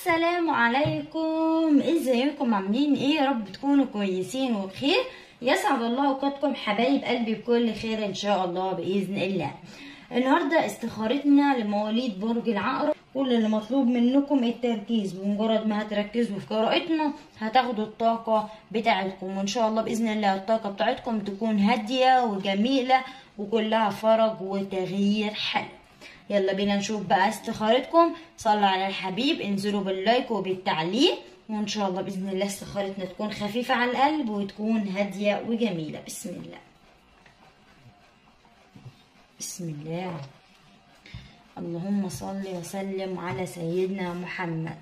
السلام عليكم ازيكم عاملين ايه يا رب تكونوا كويسين وبخير يسعد الله اوقاتكم حبايب قلبي بكل خير ان شاء الله باذن الله النهارده استخارتنا لمواليد برج العقرب كل اللي مطلوب منكم التركيز بمجرد ما هتركزوا في قراءتنا هتاخدوا الطاقة بتاعتكم وان شاء الله بإذن الله الطاقة بتاعتكم تكون هادية وجميلة وكلها فرج وتغيير حلو يلا بينا نشوف بقى استخارتكم صلوا على الحبيب انزلوا باللايك وبالتعليق وان شاء الله باذن الله استخارتنا تكون خفيفه على القلب وتكون هاديه وجميله بسم الله بسم الله اللهم صل وسلم على سيدنا محمد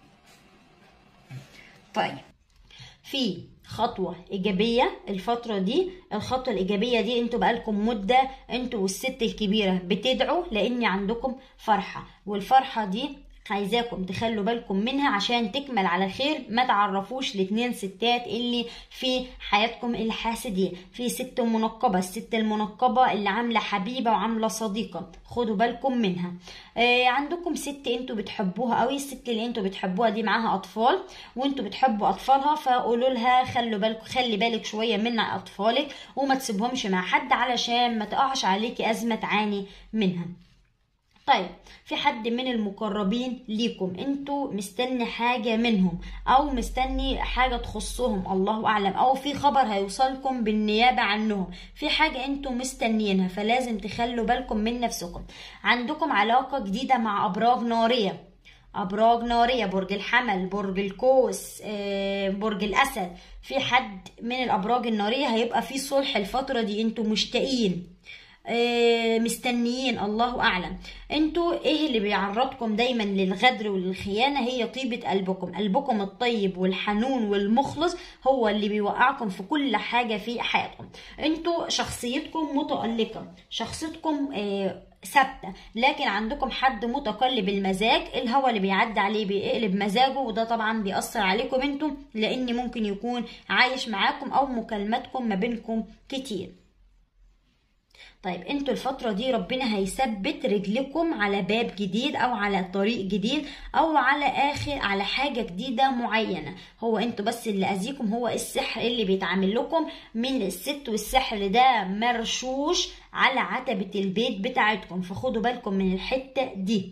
طيب في خطوة إيجابية الفترة دي الخطوة الإيجابية دي انتوا بقالكم مدة انتوا والست الكبيرة بتدعوا لأن عندكم فرحة والفرحة دي عايزاكم تخلوا بالكم منها عشان تكمل على خير ما تعرفوش الاتنين ستات اللي في حياتكم الحاسدين في ست منقبة الست المنقبة اللي عاملة حبيبة وعاملة صديقة خدوا بالكم منها آه عندكم ست انتوا بتحبوها قوي الست اللي انتوا بتحبوها دي معاها اطفال وانتوا بتحبوا اطفالها فقولوا لها خلوا بالكم خلي بالك شوية من اطفالك وما تسيبهمش مع حد علشان ما تقعش عليكي ازمة تعاني منها طيب في حد من المقربين ليكم انتوا مستني حاجة منهم او مستني حاجة تخصهم الله اعلم او في خبر هيوصلكم بالنيابة عنهم في حاجة انتوا مستنيينها فلازم تخلوا بالكم من نفسكم عندكم علاقة جديدة مع ابراج نارية ابراج ناريه برج الحمل برج القوس برج الاسد في حد من الابراج الناريه هيبقى في صلح الفتره دي انتوا مشتاقين مستنيين الله اعلم انتوا ايه اللي بيعرضكم دايما للغدر وللخيانه هي طيبه قلبكم قلبكم الطيب والحنون والمخلص هو اللي بيوقعكم في كل حاجه في حياتكم انتوا شخصيتكم متالقه شخصيتكم ثابته لكن عندكم حد متقلب المزاج الهوا اللي بيعدي عليه بيقلب مزاجه وده طبعا بيأثر عليكم انتم لان ممكن يكون عايش معاكم او مكالماتكم ما بينكم كتير طيب انتوا الفترة دي ربنا هيثبت رجلكم على باب جديد او على طريق جديد او على اخر على حاجة جديدة معينة هو انتوا بس اللي اذيكم هو السحر اللي بيتعمل لكم من الست والسحر ده مرشوش على عتبة البيت بتاعتكم فخدوا بالكم من الحتة دي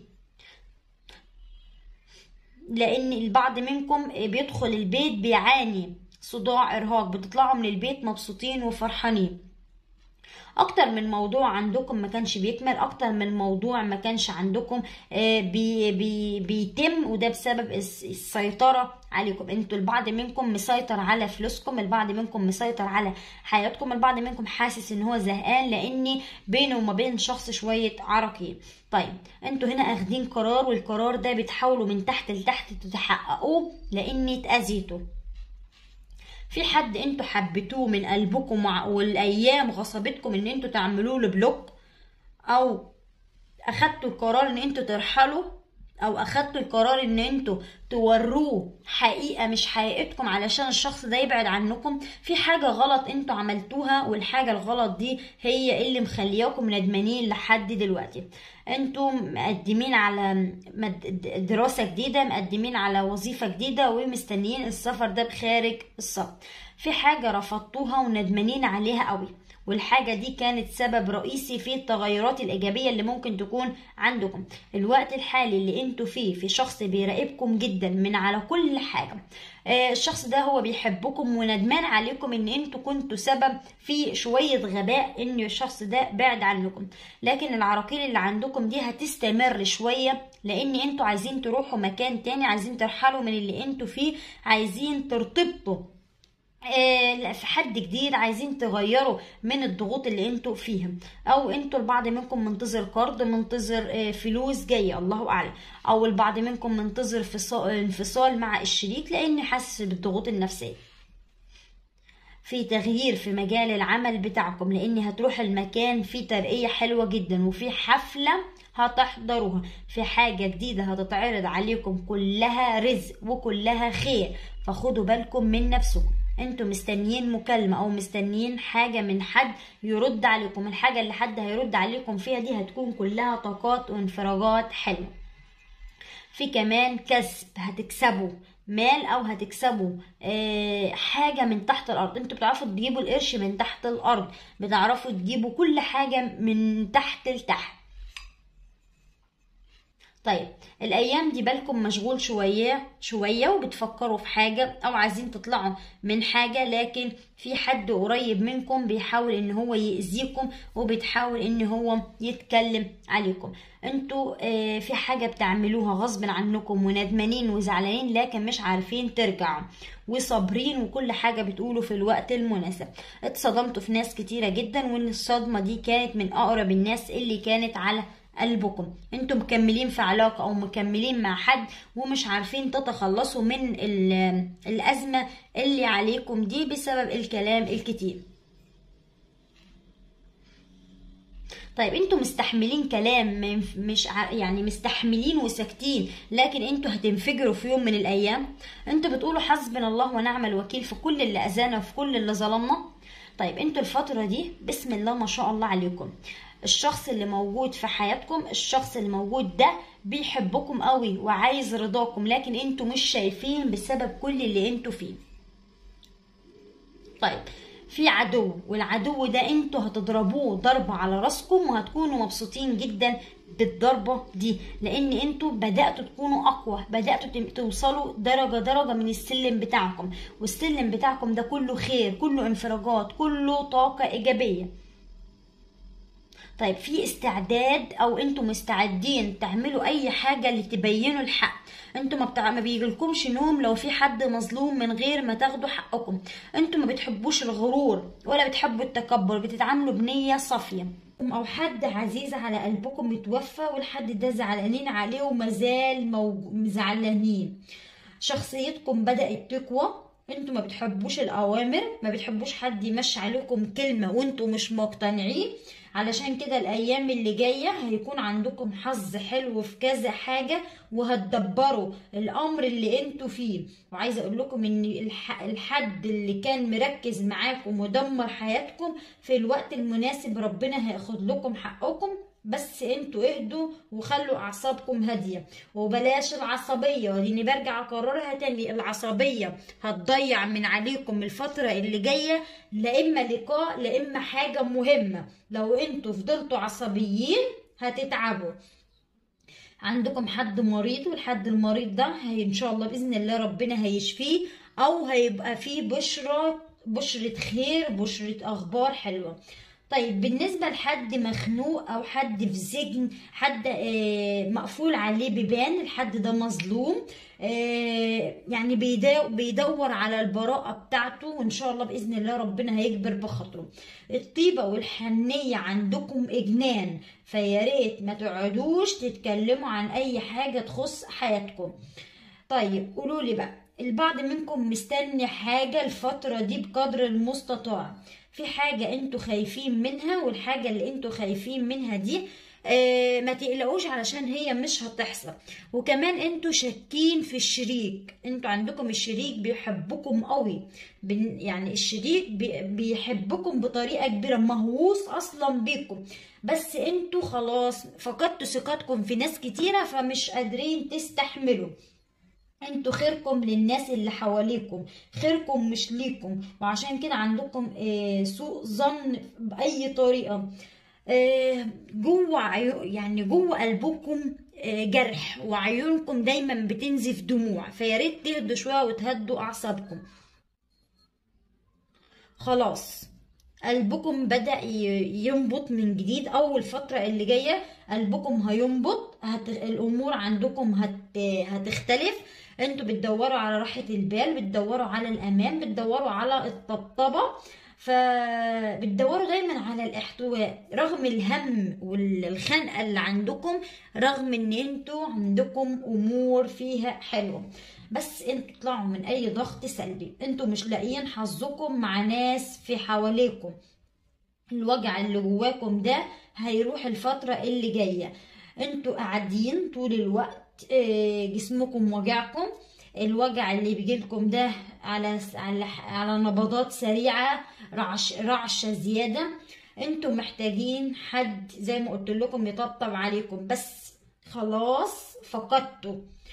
لان البعض منكم بيدخل البيت بيعاني صداع ارهاق بتطلعوا من البيت مبسوطين وفرحانين اكتر من موضوع عندكم ما كانش بيكمل اكتر من موضوع ما كانش عندكم بي بي بيتم وده بسبب السيطرة عليكم انتوا البعض منكم مسيطر على فلوسكم البعض منكم مسيطر على حياتكم البعض منكم حاسس ان هو زهقان لان بينه وما بين شخص شوية عراقيل طيب انتوا هنا اخدين قرار والقرار ده بتحاولوا من تحت لتحت تتحققوه لاني اتأذيتوا في حد انتوا حبيتوه من قلبكم والايام غصبتكم ان انتوا تعملوا له بلوك او اخدتوا القرار ان انتوا ترحلوا او اخدتوا القرار ان انتوا توروه حقيقه مش حقيقتكم علشان الشخص ده يبعد عنكم في حاجه غلط انتوا عملتوها والحاجه الغلط دي هي اللي مخلياكم ندمانين لحد دلوقتي انتوا مقدمين على دراسه جديده مقدمين على وظيفه جديده ومستنيين السفر ده بخارج الصف في حاجه رفضتوها وندمانين عليها قوي والحاجة دي كانت سبب رئيسي في التغيرات الإيجابية اللي ممكن تكون عندكم الوقت الحالي اللي انتوا فيه في شخص بيراقبكم جدا من على كل حاجة آه الشخص ده هو بيحبكم وندمان عليكم ان انتوا كنتوا سبب في شوية غباء ان الشخص ده بعد عنكم لكن العراقيل اللي عندكم دي هتستمر شوية لان انتوا عايزين تروحوا مكان تاني عايزين ترحلوا من اللي انتوا فيه عايزين ترتبطوا في حد جديد عايزين تغيروا من الضغوط اللي انتوا فيها او انتوا البعض منكم منتظر قرض منتظر فلوس جايه الله اعلم او البعض منكم منتظر انفصال مع الشريك لان حاسس بالضغوط النفسيه في تغيير في مجال العمل بتاعكم لان هتروح المكان فيه ترقيه حلوه جدا وفي حفله هتحضروها في حاجة جديدة هتتعرض عليكم كلها رزق وكلها خير فخدوا بالكم من نفسكم انتوا مستنيين مكالمة او مستنيين حاجة من حد يرد عليكم الحاجة اللي حد هيرد عليكم فيها دي هتكون كلها طاقات وانفراجات حلوة في كمان كسب هتكسبوا مال او هتكسبوا آه حاجة من تحت الارض انتوا بتعرفوا تجيبوا القرش من تحت الارض بتعرفوا تجيبوا كل حاجة من تحت لتحت طيب الايام دي بالكم مشغول شويه شويه وبتفكروا في حاجه او عايزين تطلعوا من حاجه لكن في حد قريب منكم بيحاول ان هو يأذيكم وبتحاول ان هو يتكلم عليكم انتوا آه في حاجه بتعملوها غصب عنكم وندمانين وزعلانين لكن مش عارفين ترجعوا وصابرين وكل حاجه بتقولوا في الوقت المناسب اتصدمتوا في ناس كتيره جدا وان الصدمه دي كانت من اقرب الناس اللي كانت على قلبكم انتم مكملين في علاقة او مكملين مع حد ومش عارفين تتخلصوا من الازمة اللي عليكم دي بسبب الكلام الكتير طيب انتوا مستحملين كلام مش يعني مستحملين وساكتين لكن انتوا هتنفجروا في يوم من الايام انتوا بتقولوا حسبنا الله ونعم الوكيل في كل اللي اذانا وفي كل اللي ظلمنا طيب انتوا الفترة دي بسم الله ما شاء الله عليكم الشخص اللي موجود في حياتكم الشخص اللي موجود ده بيحبكم قوي وعايز رضاكم لكن انتوا مش شايفين بسبب كل اللي انتوا فيه طيب في عدو والعدو ده انتوا هتضربوه ضربة على راسكم وهتكونوا مبسوطين جدا بالضربة دي لان انتوا بدأتوا تكونوا اقوى بدأتوا توصلوا درجة درجة من السلم بتاعكم والسلم بتاعكم ده كله خير كله انفراجات كله طاقة ايجابية طيب في استعداد او انتم مستعدين تعملوا اي حاجة لتبينوا الحق انتم ما, بتاع... ما بيجيلكمش نوم لو في حد مظلوم من غير ما تاخدوا حقكم انتم ما بتحبوش الغرور ولا بتحبوا التكبر بتتعاملوا بنية صافية او حد عزيز على قلبكم متوفى والحد ده زعلانين عليه ومازال موج... زعلانين شخصيتكم بدأت تقوى انتوا ما بتحبوش الاوامر ما بتحبوش حد يمشي عليكم كلمة وانتوا مش مقتنعين علشان كده الايام اللي جايه هيكون عندكم حظ حلو في كذا حاجه وهتدبروا الامر اللي انتوا فيه وعايزه اقول لكم ان الحد اللي كان مركز معاكم ودمر حياتكم في الوقت المناسب ربنا هياخد لكم حقكم بس انتوا اهدوا وخلوا اعصابكم هاديه وبلاش العصبيه لاني برجع اكررها تاني العصبيه هتضيع من عليكم الفتره اللي جايه لا اما لقاء لا اما حاجه مهمه لو انتوا فضلتوا عصبيين هتتعبوا عندكم حد مريض والحد المريض ده هي ان شاء الله باذن الله ربنا هيشفيه او هيبقى فيه بشرة بشرة خير بشرة اخبار حلوة طيب بالنسبة لحد مخنوق أو حد في سجن حد مقفول عليه بيبان الحد ده مظلوم يعني بيدور على البراءة بتاعته وإن شاء الله بإذن الله ربنا هيجبر بخاطره الطيبة والحنية عندكم إجنان فيا ريت ما تقعدوش تتكلموا عن أي حاجة تخص حياتكم طيب قولوا لي بقى البعض منكم مستني حاجة الفترة دي بقدر المستطاع في حاجة انتوا خايفين منها والحاجة اللي انتوا خايفين منها دي آه ما تقلقوش علشان هي مش هتحصل وكمان انتوا شاكين في الشريك انتوا عندكم الشريك بيحبكم قوي يعني الشريك بيحبكم بطريقة كبيرة مهووس اصلا بيكم بس انتوا خلاص فقدتوا ثقتكم في ناس كتيرة فمش قادرين تستحملوا انتوا خيركم للناس اللي حواليكم خيركم مش ليكم وعشان كده عندكم اه سوء ظن بأي طريقة اه جوه يعني جوه قلبكم اه جرح وعيونكم دايما بتنزف دموع فياريت تهدوا شوية وتهدوا أعصابكم خلاص قلبكم بدأ ينبط من جديد أول فترة اللي جاية قلبكم هينبط هت... الأمور عندكم هت... هتختلف انتوا بتدوروا على راحة البال بتدوروا على الأمان بتدوروا على الطبطبة فبتدوروا دايما على الاحتواء رغم الهم والخنقة اللي عندكم رغم ان انتوا عندكم امور فيها حلوة بس انتوا تطلعوا من اي ضغط سلبي انتوا مش لاقيين حظكم مع ناس في حواليكم الوجع اللي جواكم ده هيروح الفترة اللي جاية انتوا قاعدين طول الوقت جسمكم وجعكم الوجع اللي بيجيلكم ده على على على نبضات سريعه رعش رعشه زياده انتوا محتاجين حد زي ما قلت لكم يطبطب عليكم بس خلاص فقدتوا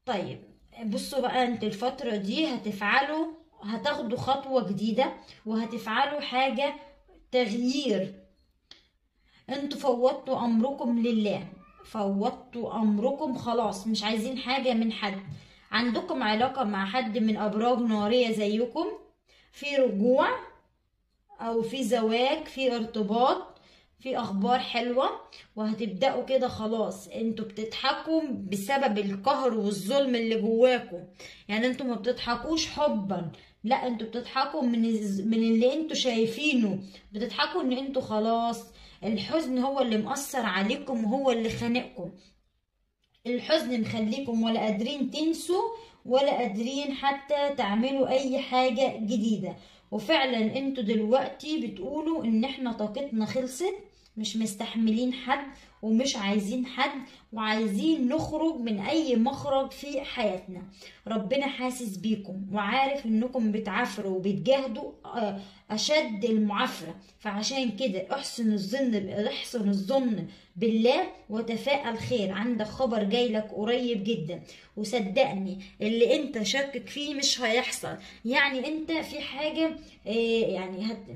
طيب بصوا بقى انت الفترة دي هتفعلوا هتاخدوا خطوة جديدة وهتفعلوا حاجة تغيير انتوا فوضتوا امركم لله فوضتوا امركم خلاص مش عايزين حاجة من حد عندكم علاقة مع حد من ابراج نارية زيكم في رجوع او في زواج في ارتباط في اخبار حلوة وهتبدأوا كده خلاص انتوا بتضحكوا بسبب القهر والظلم اللي جواكم يعني انتوا ما بتضحكوش حبا لا انتوا بتضحكوا من الز- من اللي انتوا شايفينه بتضحكوا ان انتوا خلاص الحزن هو اللي مأثر عليكم وهو اللي خانقكم الحزن مخليكم ولا قادرين تنسوا ولا قادرين حتى تعملوا اي حاجة جديدة وفعلا انتوا دلوقتي بتقولوا ان احنا طاقتنا خلصت مش مستحملين حد ومش عايزين حد وعايزين نخرج من اي مخرج في حياتنا ربنا حاسس بيكم وعارف انكم بتعافروا وبتجاهدوا آه، اشد المعافرة فعشان كده احسن الظن احسن الظن بالله وتفاءل خير عندك خبر جاي لك قريب جدا وصدقني اللي انت شاكك فيه مش هيحصل يعني انت في حاجة آه، يعني هت...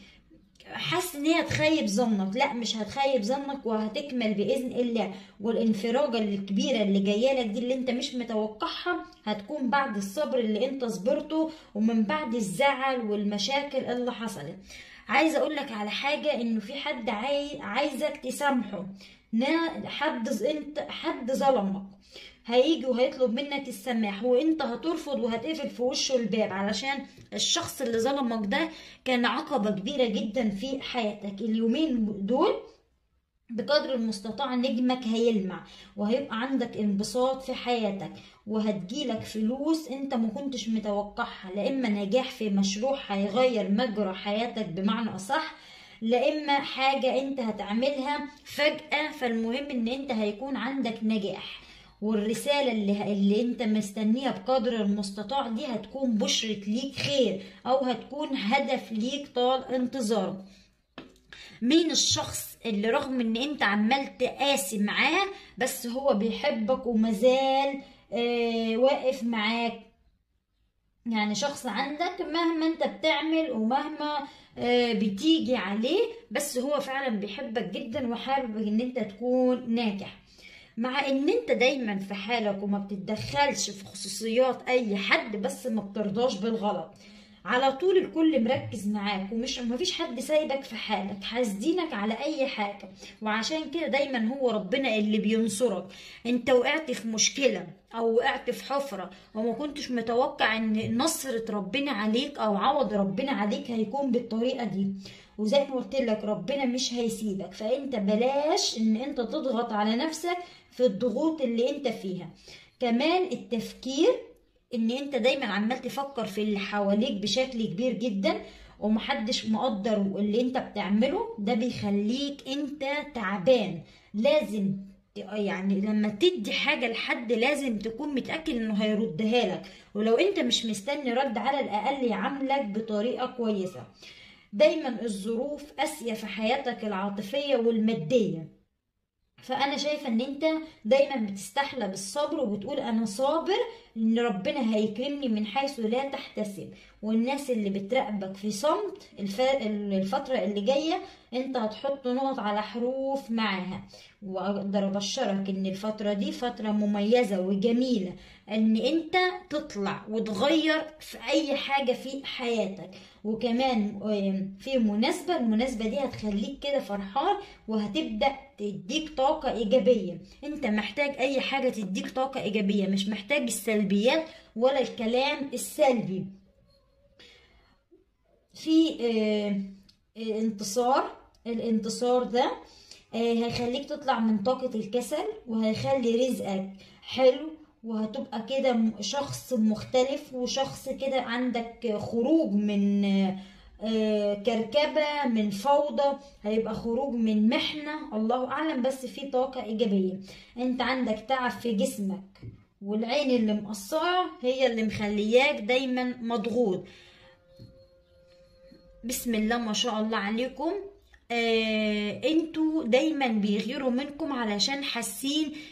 حاسس ان هي هتخيب ظنك لا مش هتخيب ظنك وهتكمل باذن الله والانفراجه الكبيره اللي جايه لك دي اللي انت مش متوقعها هتكون بعد الصبر اللي انت صبرته ومن بعد الزعل والمشاكل اللي حصلت عايزه اقول لك على حاجه انه في حد عاي... عايزك تسامحه نا حد ز- انت حد ظلمك هيجي وهيطلب منك السماح وانت هترفض وهتقفل في وشه الباب علشان الشخص اللي ظلمك ده كان عقبة كبيرة جدا في حياتك اليومين دول بقدر المستطاع نجمك هيلمع وهيبقى عندك انبساط في حياتك وهتجيلك فلوس انت ما كنتش متوقعها لا اما نجاح في مشروع هيغير مجرى حياتك بمعنى اصح لا اما حاجة انت هتعملها فجأة فالمهم ان انت هيكون عندك نجاح والرسالة اللي, اللي انت مستنيها بقدر المستطاع دي هتكون بشرة ليك خير او هتكون هدف ليك طال انتظاره مين الشخص اللي رغم ان انت عمال تقاسي معاه بس هو بيحبك ومازال آه واقف معاك يعني شخص عندك مهما انت بتعمل ومهما آه بتيجي عليه بس هو فعلا بيحبك جدا وحابب ان انت تكون ناجح مع ان انت دايما في حالك وما بتتدخلش في خصوصيات اي حد بس ما بترضاش بالغلط على طول الكل مركز معاك ومش مفيش حد سايبك في حالك حاسدينك على اي حاجه وعشان كده دايما هو ربنا اللي بينصرك انت وقعت في مشكله او وقعت في حفره وما كنتش متوقع ان نصرة ربنا عليك او عوض ربنا عليك هيكون بالطريقه دي وزي ما قلت لك ربنا مش هيسيبك فانت بلاش ان انت تضغط على نفسك في الضغوط اللي انت فيها كمان التفكير ان انت دايما عمال تفكر في اللي حواليك بشكل كبير جدا ومحدش مقدر اللي انت بتعمله ده بيخليك انت تعبان لازم يعني لما تدي حاجة لحد لازم تكون متأكد انه هيردها لك ولو انت مش مستني رد على الاقل يعاملك بطريقة كويسة دايما الظروف قاسية في حياتك العاطفية والمادية فانا شايفه ان انت دايما بتستحلى بالصبر وبتقول انا صابر ان ربنا هيكرمني من حيث لا تحتسب والناس اللي بتراقبك في صمت الف... الفتره اللي جايه انت هتحط نقط على حروف معاها واقدر ابشرك ان الفتره دي فتره مميزه وجميله ان انت تطلع وتغير في اي حاجه في حياتك وكمان في مناسبة المناسبة دي هتخليك كده فرحان وهتبدأ تديك طاقة إيجابية أنت محتاج أي حاجة تديك طاقة إيجابية مش محتاج السلبيات ولا الكلام السلبي في انتصار الانتصار ده هيخليك تطلع من طاقة الكسل وهيخلي رزقك حلو وهتبقى كده شخص مختلف وشخص كده عندك خروج من كركبة من فوضى هيبقى خروج من محنة الله أعلم بس في طاقة إيجابية أنت عندك تعب في جسمك والعين اللي مقصرة هي اللي مخلياك دايما مضغوط بسم الله ما شاء الله عليكم آه انتوا دايما بيغيروا منكم علشان حاسين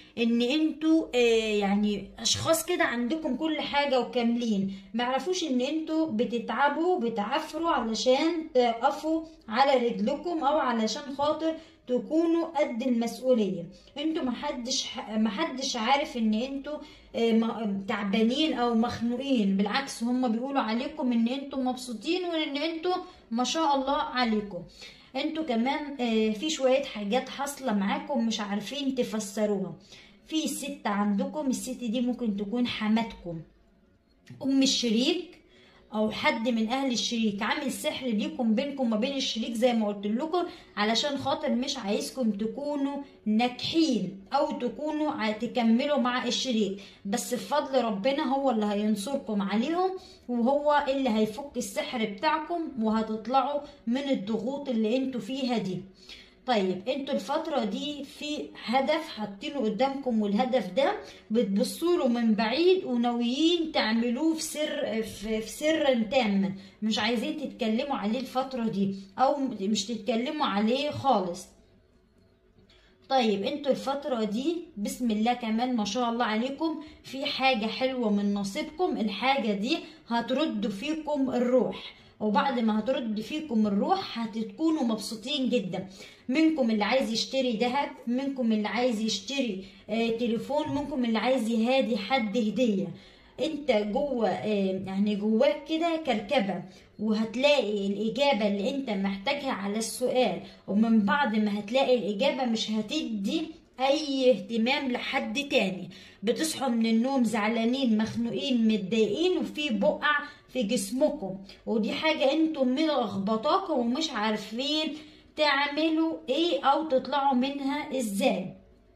ان انتوا آه يعني اشخاص كده عندكم كل حاجه وكاملين ما يعرفوش ان انتوا بتتعبوا بتعفروا علشان تقفوا على رجلكم او علشان خاطر تكونوا قد المسؤوليه انتوا محدش محدش عارف ان انتوا آه تعبانين او مخنوقين بالعكس هم بيقولوا عليكم ان انتوا مبسوطين وان انتوا ما شاء الله عليكم انتوا كمان في شوية حاجات حاصلة معاكم مش عارفين تفسروها في ست عندكم الست دي ممكن تكون حماتكم ام الشريك او حد من اهل الشريك عامل سحر ليكم بينكم وما بين الشريك زي ما قلت لكم علشان خاطر مش عايزكم تكونوا ناجحين او تكونوا تكملوا مع الشريك بس بفضل ربنا هو اللي هينصركم عليهم وهو اللي هيفك السحر بتاعكم وهتطلعوا من الضغوط اللي انتوا فيها دي طيب انتوا الفترة دي في هدف حاطينه قدامكم والهدف ده بتبصوا له من بعيد وناويين تعملوه في سر في, في سر تام مش عايزين تتكلموا عليه الفترة دي او مش تتكلموا عليه خالص طيب انتوا الفترة دي بسم الله كمان ما شاء الله عليكم في حاجة حلوة من نصيبكم الحاجة دي هترد فيكم الروح وبعد ما هترد فيكم الروح هتكونوا مبسوطين جدا منكم اللي عايز يشتري ذهب منكم اللي عايز يشتري آه تليفون منكم اللي عايز يهادي حد هديه انت جوه آه يعني جواك كده كركبه وهتلاقي الاجابه اللي انت محتاجها على السؤال ومن بعد ما هتلاقي الاجابه مش هتدي اي اهتمام لحد تاني بتصحوا من النوم زعلانين مخنوقين متضايقين وفي بقع في جسمكم ودي حاجة انتم ملخبطاكم ومش عارفين تعملوا ايه او تطلعوا منها ازاي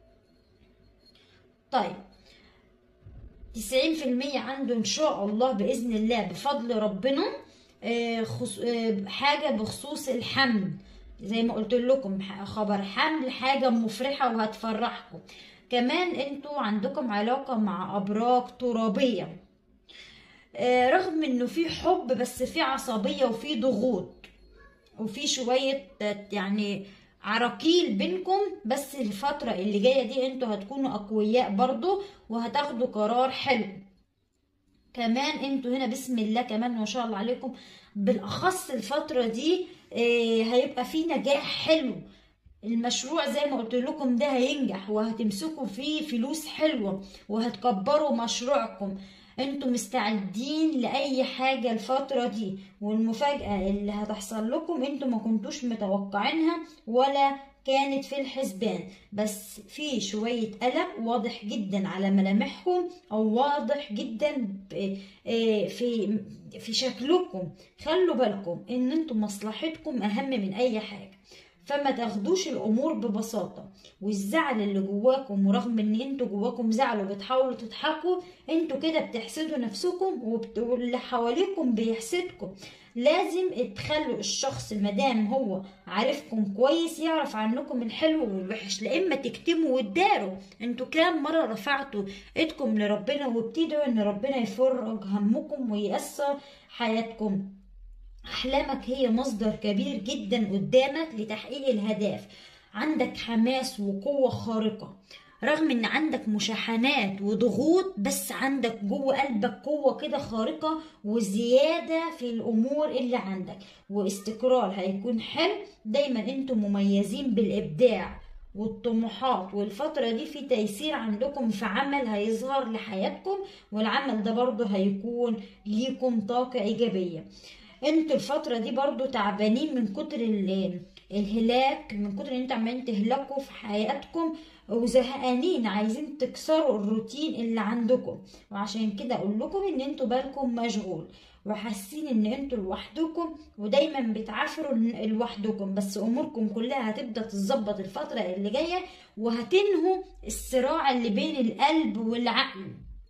طيب تسعين في المية عنده ان شاء الله بإذن الله بفضل ربنا حاجة بخصوص الحمل زي ما قلت لكم خبر حمل حاجة مفرحة وهتفرحكم كمان انتوا عندكم علاقة مع أبراج ترابية رغم انه في حب بس في عصبية وفي ضغوط وفي شوية يعني عراكيل بينكم بس الفترة اللي جاية دي انتوا هتكونوا اقوياء برضو وهتاخدوا قرار حلو كمان انتوا هنا بسم الله كمان ما شاء الله عليكم بالاخص الفترة دي هيبقى في نجاح حلو المشروع زي ما قلت لكم ده هينجح وهتمسكوا فيه فلوس حلوة وهتكبروا مشروعكم انتوا مستعدين لاي حاجه الفتره دي والمفاجاه اللي هتحصل لكم انتوا ما كنتوش متوقعينها ولا كانت في الحسبان بس في شويه قلق واضح جدا على ملامحكم او واضح جدا في في شكلكم خلوا بالكم ان انتوا مصلحتكم اهم من اي حاجه فما تاخدوش الامور ببساطه والزعل اللي جواكم ورغم ان انتوا جواكم زعل وبتحاولوا تضحكوا انتوا كده بتحسدوا نفسكم واللي حواليكم بيحسدكم لازم تخلوا الشخص مادام هو عارفكم كويس يعرف عنكم الحلو والوحش لا اما تكتموا وتداروا انتوا كام مره رفعتوا ايدكم لربنا وبتدعوا ان ربنا يفرج همكم ويأثر حياتكم أحلامك هي مصدر كبير جدا قدامك لتحقيق الهدف عندك حماس وقوة خارقة رغم ان عندك مشاحنات وضغوط بس عندك جوه قلبك قوة كده خارقة وزيادة في الامور اللي عندك واستقرار هيكون حلو دايما انتم مميزين بالابداع والطموحات والفترة دي في تيسير عندكم في عمل هيظهر لحياتكم والعمل ده برضه هيكون ليكم طاقة ايجابية انتوا الفترة دي برضو تعبانين من كتر الهلاك من كتر ان انتوا عمالين تهلكوا في حياتكم وزهقانين عايزين تكسروا الروتين اللي عندكم وعشان كده اقول لكم ان انتوا بالكم مشغول وحاسين ان انتوا لوحدكم ودايما بتعافروا لوحدكم بس اموركم كلها هتبدا تتظبط الفتره اللي جايه وهتنهوا الصراع اللي بين القلب والعقل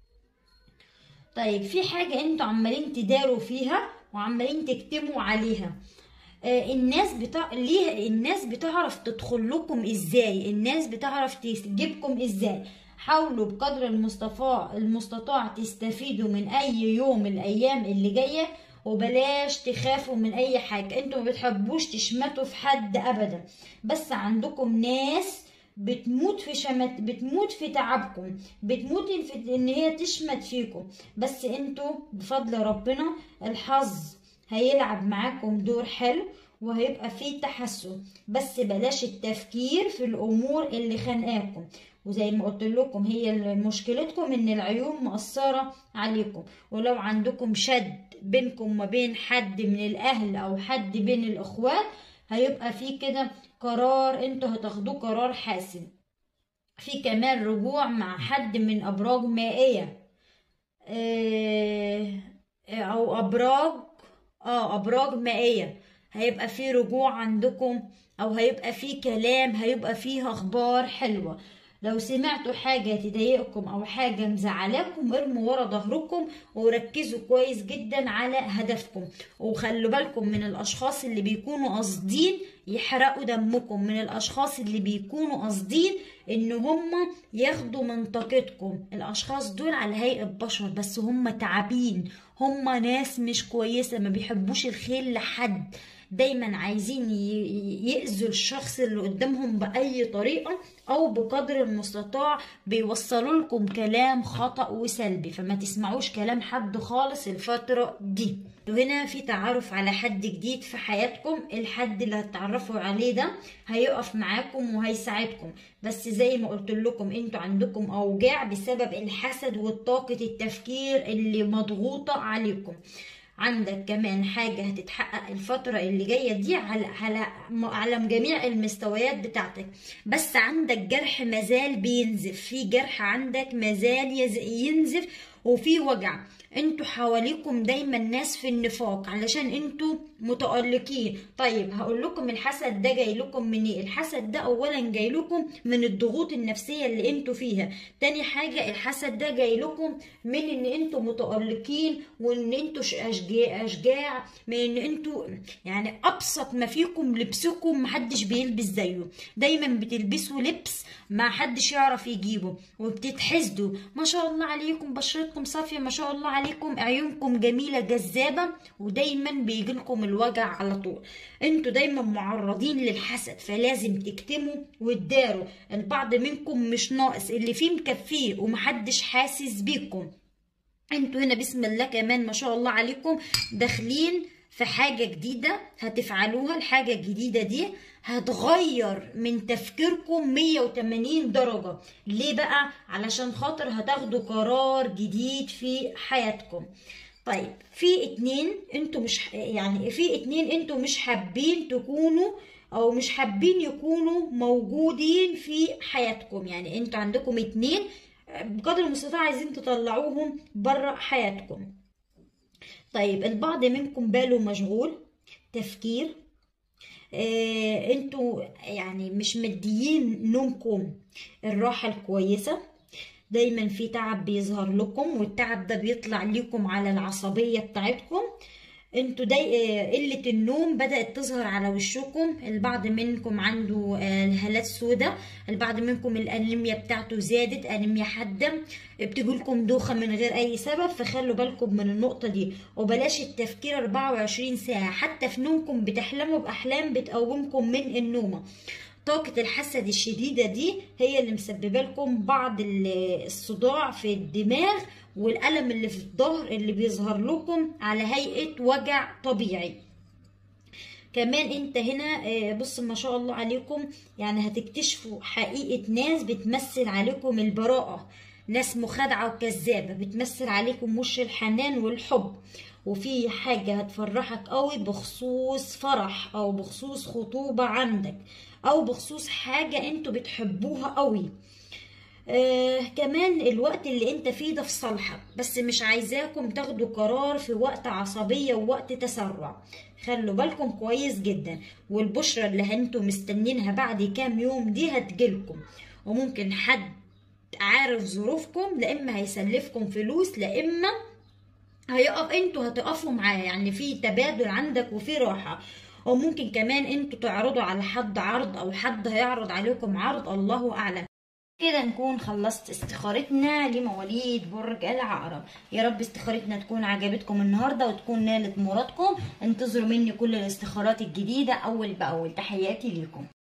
طيب في حاجه انتوا عمالين تداروا فيها وعمالين تكتموا عليها آه الناس بتاع ليه الناس بتعرف تدخل لكم ازاي الناس بتعرف تجيبكم ازاي حاولوا بقدر المستطاع المستطاع تستفيدوا من اي يوم من الايام اللي جايه وبلاش تخافوا من اي حاجه انتوا ما بتحبوش تشمتوا في حد ابدا بس عندكم ناس بتموت في شمت بتموت في تعبكم بتموت في ان هي تشمت فيكم بس انتوا بفضل ربنا الحظ هيلعب معاكم دور حلو وهيبقى فيه تحسن بس بلاش التفكير في الامور اللي خانقاكم وزي ما قلت لكم هي مشكلتكم ان العيون مأثرة عليكم ولو عندكم شد بينكم وما بين حد من الاهل او حد بين الاخوات هيبقى في كده قرار انتوا هتاخدوه قرار حاسم في كمان رجوع مع حد من ابراج مائية اه او ابراج اه ابراج مائية هيبقى في رجوع عندكم او هيبقى في كلام هيبقى فيه اخبار حلوة لو سمعتوا حاجة تضايقكم أو حاجة مزعلاكم ارموا ورا ظهركم وركزوا كويس جدا على هدفكم وخلوا بالكم من الأشخاص اللي بيكونوا قاصدين يحرقوا دمكم من الأشخاص اللي بيكونوا قاصدين إن هم ياخدوا من طاقتكم الأشخاص دول على هيئة بشر بس هم تعبين هم ناس مش كويسة ما بيحبوش الخير لحد دايما عايزين يأذوا الشخص اللي قدامهم بأي طريقة أو بقدر المستطاع بيوصلوا لكم كلام خطأ وسلبي فما تسمعوش كلام حد خالص الفترة دي وهنا في تعرف على حد جديد في حياتكم الحد اللي هتتعرفوا عليه ده هيقف معاكم وهيساعدكم بس زي ما قلت لكم انتوا عندكم اوجاع بسبب الحسد والطاقة التفكير اللي مضغوطة عليكم عندك كمان حاجة هتتحقق الفترة اللي جاية دي على على على جميع المستويات بتاعتك بس عندك جرح مازال بينزف في جرح عندك مازال ينزف وفي وجع انتوا حواليكم دايما ناس في النفاق علشان انتوا متألقين طيب هقول لكم الحسد ده جاي لكم من ايه الحسد ده اولا جاي لكم من الضغوط النفسية اللي انتوا فيها تاني حاجة الحسد ده جاي لكم من ان انتوا متألقين وان انتوا اشجاع اشجاع من ان انتوا يعني ابسط ما فيكم لبسكم محدش بيلبس زيه دايما بتلبسوا لبس ما حدش يعرف يجيبه وبتتحسدوا ما شاء الله عليكم بشرتكم صافية ما شاء الله عليكم عيونكم جميلة جذابة ودايما بيجيلكم الوجع على طول انتوا دايما معرضين للحسد فلازم تكتموا وتداروا البعض منكم مش ناقص اللي فيه مكفيه ومحدش حاسس بيكم انتوا هنا بسم الله كمان ما شاء الله عليكم داخلين في حاجة جديدة هتفعلوها الحاجة الجديدة دي هتغير من تفكيركم 180 درجة ليه بقى علشان خاطر هتاخدوا قرار جديد في حياتكم طيب في اتنين انتوا مش يعني في اتنين انتوا مش حابين تكونوا او مش حابين يكونوا موجودين في حياتكم يعني انتوا عندكم اتنين بقدر المستطاع عايزين تطلعوهم بره حياتكم طيب البعض منكم باله مشغول تفكير آه انتوا يعني مش مديين نومكم الراحة الكويسة دايما في تعب بيظهر لكم والتعب ده بيطلع لكم على العصبية بتاعتكم انتوا داي قلة النوم بدأت تظهر على وشكم البعض منكم عنده الهالات سوداء البعض منكم الانيميا بتاعته زادت انيميا حادة بتجيلكم دوخة من غير اي سبب فخلوا بالكم من النقطة دي وبلاش التفكير 24 ساعة حتى في نومكم بتحلموا بأحلام بتقومكم من النومة طاقة الحسد الشديدة دي هي اللي مسببة لكم بعض الصداع في الدماغ والألم اللي في الظهر اللي بيظهر لكم على هيئة وجع طبيعي كمان انت هنا بص ما شاء الله عليكم يعني هتكتشفوا حقيقة ناس بتمثل عليكم البراءة ناس مخادعة وكذابة بتمثل عليكم وش الحنان والحب وفي حاجة هتفرحك قوي بخصوص فرح او بخصوص خطوبة عندك او بخصوص حاجة انتوا بتحبوها قوي آه كمان الوقت اللي انت فيه ده في صالحك بس مش عايزاكم تاخدوا قرار في وقت عصبية ووقت تسرع خلوا بالكم كويس جدا والبشرة اللي انتوا مستنينها بعد كام يوم دي هتجيلكم وممكن حد عارف ظروفكم لا اما هيسلفكم فلوس لا اما هيقف انتوا هتقفوا معاه يعني في تبادل عندك وفي راحة وممكن كمان انتوا تعرضوا على حد عرض او حد هيعرض عليكم عرض الله اعلم كده نكون خلصت استخارتنا لمواليد برج العقرب يا رب استخارتنا تكون عجبتكم النهارده وتكون نالت مرادكم انتظروا مني كل الاستخارات الجديده اول باول تحياتي ليكم